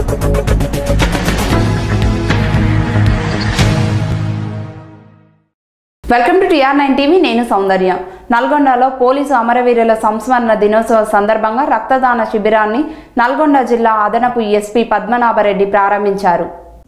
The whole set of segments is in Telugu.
Welcome to T R nine TV నేను సౌందర్య నల్గొండలో పోలీసు అమరవీరుల సంస్మరణ దినోత్సవ సందర్భంగా రక్తదాన శిబిరాన్ని నల్గొండ జిల్లా అదనపు ఎస్పీ పద్మనాభరెడ్డి ప్రారంభించారు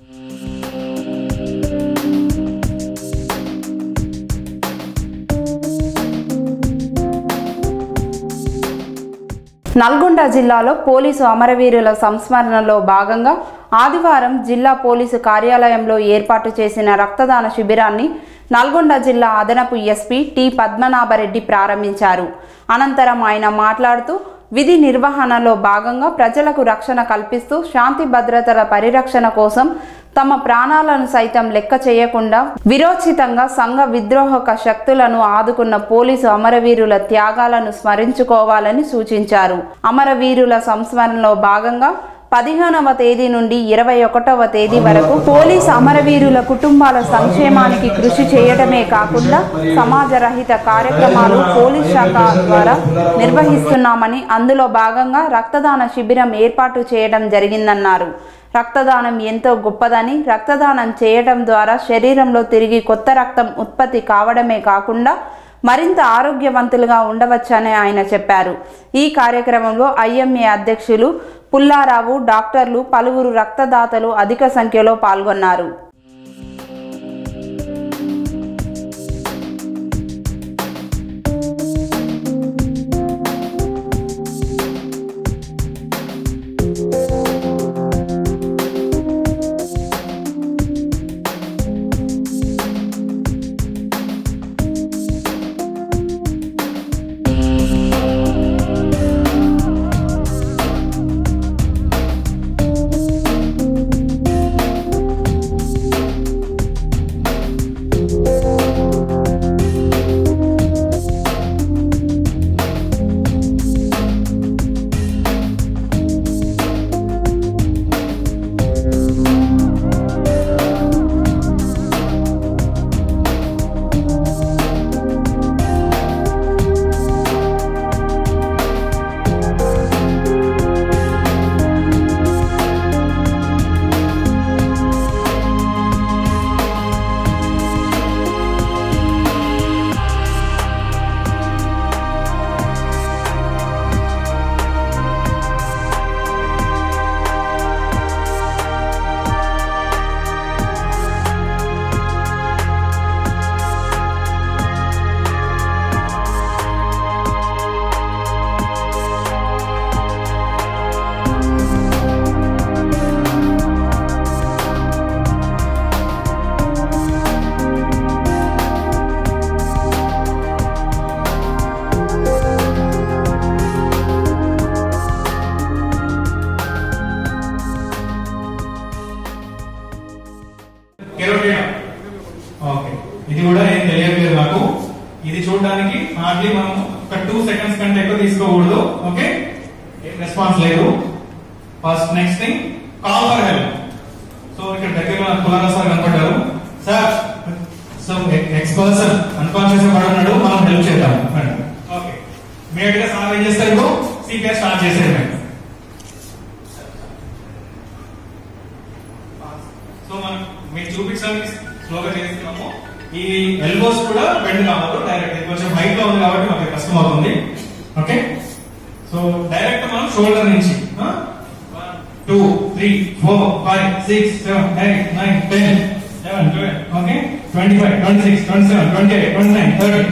నల్గొండ జిల్లాలో పోలీసు అమరవీరుల సంస్మరణలో భాగంగా ఆదివారం జిల్లా పోలీసు కార్యాలయంలో ఏర్పాటు చేసిన రక్తదాన శిబిరాన్ని నల్గొండ జిల్లా అదనపు ఎస్పీ టి పద్మనాభరెడ్డి ప్రారంభించారు అనంతరం ఆయన మాట్లాడుతూ విధి నిర్వహణలో భాగంగా ప్రజలకు రక్షణ కల్పిస్తూ శాంతి భద్రతల పరిరక్షణ కోసం తమ ప్రాణాలను సైతం లెక్క చేయకుండా విరోచితంగా సంఘ విద్రోహక శక్తులను ఆదుకున్న పోలీసు అమరవీరుల త్యాగాలను స్మరించుకోవాలని సూచించారు అమరవీరుల సంస్మరణలో భాగంగా పదిహేనవ తేదీ నుండి ఇరవై ఒకటవ తేదీ వరకు పోలీస్ అమరవీరుల కుటుంబాల సంక్షేమానికి కృషి చేయడమే కాకుండా సమాజరహిత కార్యక్రమాలు పోలీస్ శాఖ ద్వారా నిర్వహిస్తున్నామని అందులో భాగంగా రక్తదాన శిబిరం ఏర్పాటు చేయడం జరిగిందన్నారు రక్తదానం ఎంతో గొప్పదని రక్తదానం చేయడం ద్వారా శరీరంలో తిరిగి కొత్త రక్తం ఉత్పత్తి కావడమే కాకుండా మరింత ఆరోగ్యవంతులుగా ఉండవచ్చని ఆయన చెప్పారు ఈ కార్యక్రమంలో ఐఎంఏ అధ్యక్షులు పుల్లారావు డాక్టర్లు పలువురు రక్తదాతలు అధిక సంఖ్యలో పాల్గొన్నారు కెరోటినా ఓకే ఇది కూడా ఏం తెలియట్లేదు నాకు ఇది చూడడానికి హార్డ్లీ మనం ఒక టూ సెకండ్స్ కంటే ఎక్కువ తీసుకోకూడదు ఓకే ఏం రెస్పాన్స్ లేదు first next thing call for help so ఇక్కడ దగ్గరలో కులారా సార్ కనపడ్డారు sir so next person unconscious పడున్నాడు మనం హెల్ప్ చేద్దాం మేడం ఓకే ఇమీడియట్ గా సార్ ఏం చేస్తారు ఇప్పుడు సిపిఆర్ స్టార్ట్ చేసేది మేడం సో మనం మీకు చూపించడానికి స్లోగా చేస్తున్నాము ఈ ఎల్బోస్ కూడా బెండ్ కావద్దు డైరెక్ట్ ఇది కొంచెం హైట్ లో ఉంది కాబట్టి మనకి కష్టం అవుతుంది ఓకే సో డైరెక్ట్ మనం షోల్డర్ నుంచి two three four five six seven eight nine ten eleven twelve okay twenty five twenty six twenty seven twenty eight twenty nine thirty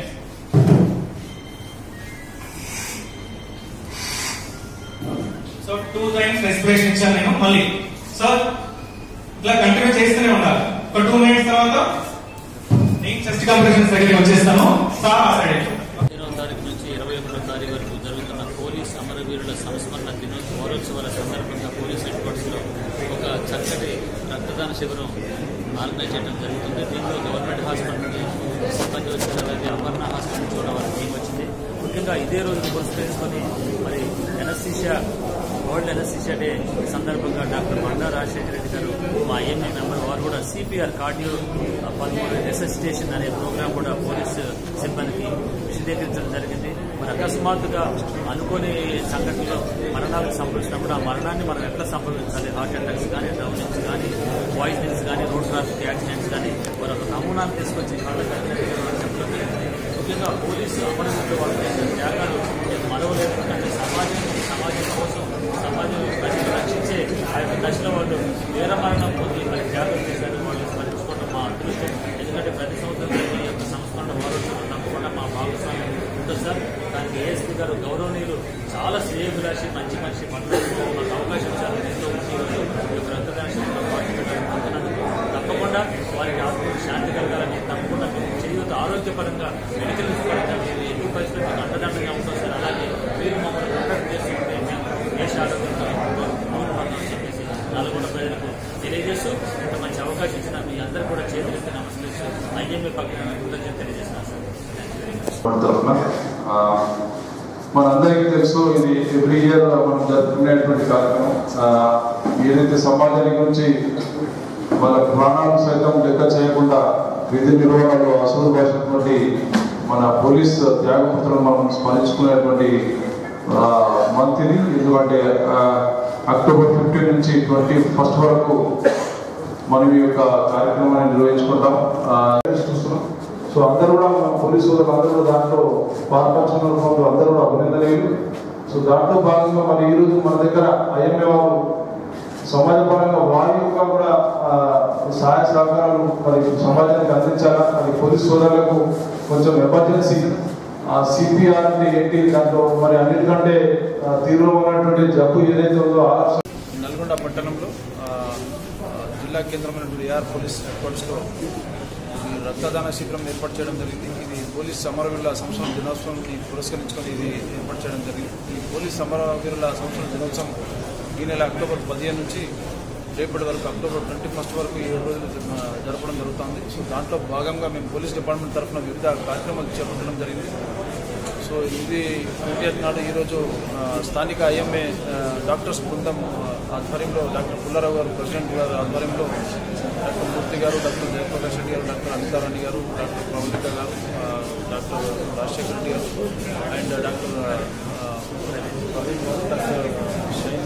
so two times respiration ఇచ్చాను నేను మళ్ళీ సో ఇట్లా కంటిన్యూ చేస్తూనే ఉండాలి ఒక టూ మినిట్స్ తర్వాత నేను చెస్ట్ కంప్రెషన్స్ దగ్గరికి వచ్చేస్తాను సార్ ఆ సైడ్ ఇరవై తారీఖు నుంచి ఇరవై ఒకటో తారీఖు వరకు జరుగుతున్న పోలీస్ అమరవీరుల సంస్మరణ దినో వారోత్సవాల సందర్భంగా పోలీస్ హెడ్ క్వార్టర్స్ లో ఒక చక్కటి రక్తదాన శిబిరం ఆర్గనైజ్ చేయడం జరుగుతుంది దీంట్లో గవర్నమెంట్ హాస్పిటల్ సిబ్బంది వచ్చిన అలాగే అమర్ణ హాస్పిటల్ నుంచి కూడా వారి టీం వచ్చింది ముఖ్యంగా ఇదే రోజును పురస్కరించుకొని మరి ఎనస్థీషియా వరల్డ్ ఎనస్థీషియా డే సందర్భంగా డాక్టర్ బండా రాజశేఖర రెడ్డి గారు మా ఐఎంఏ మెంబర్ వారు కూడా సిపిఆర్ కార్డియో పల్మోనరీ రెససిటేషన్ అనే ప్రోగ్రాం కూడా పోలీసు సిబ్బందికి విశదీకరించడం జరిగింది మరి మరి అకస్మాత్తుగా అనుకోని సంఘటనలో మరణాలకు సంభవించినప్పుడు ఆ మరణాన్ని మనం ఎట్లా సంభవించాలి హార్ట్ అటాక్స్ కానీ డౌనింగ్స్ కానీ పాయిజనింగ్స్ కానీ రోడ్ ట్రాఫిక్ యాక్సిడెంట్స్ కానీ మరి ఒక నమూనాను తీసుకొచ్చి వాళ్ళకి చెప్పడం జరిగింది. ముఖ్యంగా పోలీసు అమరవీరులు వాళ్ళు చేసిన త్యాగాలు నేను మరవలేదు ఎందుకంటే సమాజం సమాజం కోసం సమాజం ప్రజలు రక్షించే ఆ యొక్క దశలో వాళ్ళు వీర మరణం పొంది మరి త్యాగం చేశారు వాళ్ళు స్మరించుకోవడం మా అదృష్టం ఎందుకంటే ప్రతి సంవత్సరం జరిగే ఈ యొక్క సంస్కరణ వారోత్సవం తప్పకుండా మా భాగస్వామ్యం ఉంటుంది సార్ దానికి ఏఎస్పీ గారు గౌరవనీయులు చాలా శ్రేయభిలాషి మంచి మనిషి పనులు మాకు అవకాశం ఇచ్చారు ఎంతో ఉంచి ఈరోజు ఈ యొక్క రక్తదాన శిబిరంలో పాల్గొనడానికి పొందినందుకు తప్పకుండా వారికి ఆత్మకు శాంతి కలగాలని తప్పకుండా మేము చేయూత ఆరోగ్యపరంగా మెడికల్ పరంగా మీరు ఎన్ని పరిస్థితులు మీకు అండదండగా ఉంటుంది సార్ అలాగే మీరు మమ్మల్ని కాంటాక్ట్ చేస్తుంటే మేము దేశ ఆరోగ్యంతో ముందుపడతామని చెప్పేసి నల్గొండ ప్రజలకు తెలియజేస్తూ ఇంత మంచి అవకాశం ఇచ్చిన మీ అందరూ కూడా చేతులెత్తి నమస్కరిస్తూ ఐఎంఏ పక్కన కృతజ్ఞత తెలియజేస్తున్నాను సార్ మన తరఫున ఆ, మనందరికీ తెలుసు ఇది ఎవ్రీ ఇయర్ మనం జరుపుకునేటువంటి కార్యక్రమం ఆ, ఏదైతే సమాజానికి గురించి వాళ్ళ ప్రాణాలు సైతం లెక్క చేయకుండా విధి నిర్వహణలో అసలు భాషటువంటి మన పోలీస్ త్యాగపుత్రులను మనం స్మరించుకునేటువంటి ఆ, మంత్ ఇది ఎందుకంటే ఆ, అక్టోబర్ ఫిఫ్టీన్ నుంచి ట్వంటీ ఫస్ట్ వరకు మనం ఈ యొక్క కార్యక్రమాన్ని నిర్వహించుకుంటాం ఆ, చూస్తున్నాం సో అందరూ కూడా మన పోలీసు సోదరులు అందరూ కూడా దాంట్లో పాల్పంచుకున్న అందరూ కూడా అభినందనీయులు సో దాంట్లో భాగంగా మరి ఈరోజు మన దగ్గర ఐఎంఏ వారు సమాజపరంగా వారి యొక్క కూడా ఆ, సహాయ సహకారాలు మరి సమాజానికి అందించాలా అది పోలీసు సోదరులకు కొంచెం ఎమర్జెన్సీ ఆ సిపిఆర్ అంటే ఏంటి దాంట్లో మరి అన్నిటికంటే ఆ, తీవ్రమైనటువంటి జబ్బు ఏదైతే ఉందో ఆ నల్గొండ పట్టణంలో ఆ, ఆ, జిల్లా కేంద్రమైనటువంటి ఏఆర్ పోలీస్ హెడ్ క్వార్టర్స్లో ఈ రక్తదాన శిబిరం ఏర్పాటు చేయడం జరిగింది ఇది పోలీస్ సమరవీరుల సంవత్సరం దినోత్సవాన్ని పురస్కరించుకొని ఇది ఏర్పాటు చేయడం జరిగింది ఈ పోలీస్ సమరవీరుల సంవత్సరం దినోత్సవం ఈ నెల అక్టోబర్ పదిహేను నుంచి రేపటి వరకు అక్టోబర్ ట్వంటీ ఫస్ట్ వరకు ఈ ఏడు రోజులు జ- జరపడం జరుగుతుంది సో దాంట్లో భాగంగా మేము పోలీస్ డిపార్ట్మెంట్ తరఫున వివిధ కార్యక్రమాలు చేపట్టడం జరిగింది సో ఇది ట్వంటీ నాడు ఈరోజు ఆ, స్థానిక ఐఎంఏ ఆ, డాక్టర్స్ బృందం ఆ, ఆధ్వర్యంలో డాక్టర్ పుల్లారావు గారు ప్రెసిడెంట్ గారు ఆధ్వర్యంలో డాక్టర్ మూర్తి గారు డాక్టర్ జయప్రకాష్ రెడ్డి గారు డాక్టర్ అనితారాణి గారు డాక్టర్ ప్రవళిక గారు ఆ, డాక్టర్ రాజశేఖర రెడ్డి గారు అండ్ డాక్టర్ ఆ, ప్రవీణ్ గారు డాక్టర్ షైన్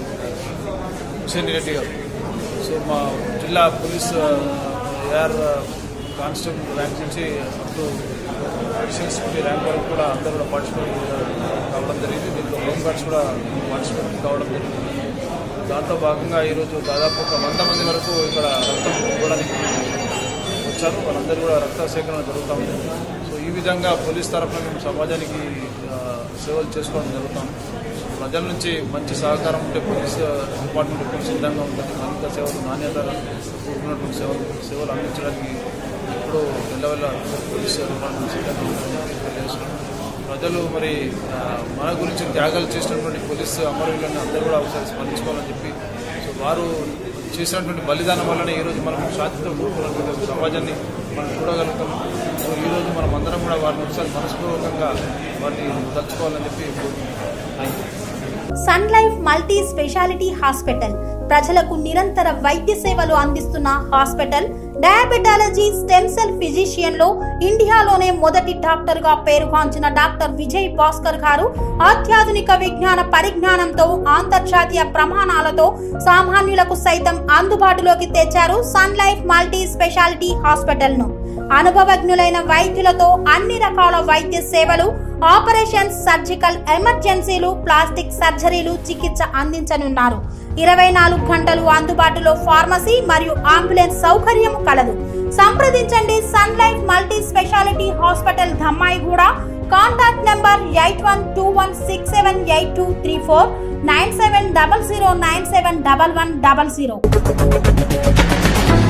హుసేన్ రెడ్డి గారు సో మా జిల్లా పోలీస్ ఏఆర్ కానిస్టేబుల్ ర్యాంక్ నుంచి up to additional city rank వరకు కూడా అందరూ కూడా పార్టిసిపేట్ కావడం జరిగింది దీంట్లో హోమ్ గార్డ్స్ కూడా పార్టిసిపేట్ కావడం జరిగింది దాంట్లో భాగంగా ఈరోజు దాదాపు ఒక వంద మంది వరకు ఇక్కడ రక్తం ఇవ్వడానికి వచ్చారు వాళ్ళందరూ కూడా రక్త సేకరణ జరుగుతూ ఉంది సో ఈ విధంగా పోలీస్ తరఫున మేము సమాజానికి ఆ, సేవలు చేసుకోవడం జరుగుతాం ప్రజల నుంచి మంచి సహకారం ఉంటే పోలీస్ డిపార్ట్మెంట్ ఎప్పుడు సిద్ధంగా ఉంటుంది మరింత సేవలు నాణ్యత కూడుకున్నటువంటి సేవలు సేవలు అందించడానికి ఎప్పుడూ వెళ్ళవల్ల పోలీస్ డిపార్ట్మెంట్ సిద్ధంగా ఉంటుందని చెప్పి తెలియజేస్తున్నాం ప్రజలు మరి ఆ, మన గురించి త్యాగాలు చేసినటువంటి పోలీసు అమరవీరులను అందరూ కూడా ఒకసారి స్మరించుకోవాలని చెప్పి సో వారు చేసినటువంటి బలిదానం వల్లనే ఈరోజు మనం శాంతితో కూడుకున్నటువంటి ఒక సమాజాన్ని మనం చూడగలుగుతాం సో ఈరోజు మనం అందరం కూడా వారిని ఒకసారి మనస్పూర్వకంగా వారిని తలుచుకోవాలని చెప్పి కోరుకుంటున్నాం thank you sun life multi speciality hospital ప్రజలకు నిరంతర వైద్య సేవలు అందిస్తున్న hospital diabetology stem cell physician లో ఇండియాలోనే మొదటి డాక్టర్ గా పేరుగాంచిన డాక్టర్ విజయ్ భాస్కర్ గారు అత్యాధునిక విజ్ఞాన పరిజ్ఞానంతో అంతర్జాతీయ ప్రమాణాలతో సామాన్యులకు సైతం అందుబాటులోకి తెచ్చారు sun life multi speciality hospital ను అనుభవజ్ఞులైన వైద్యులతో అన్ని రకాల వైద్య సేవలు ఆపరేషన్స్ సర్జికల్ ఎమర్జెన్సీలు ప్లాస్టిక్ సర్జరీలు చికిత్స అందించనున్నారు ఇరవై నాలుగు గంటలు అందుబాటులో ఫార్మసీ మరియు అంబులెన్స్ సౌకర్యం కలదు సంప్రదించండి sun life multi speciality hospital Dammaiguda contact number eight one two one six seven eight two three four nine seven double zero nine seven double one double zero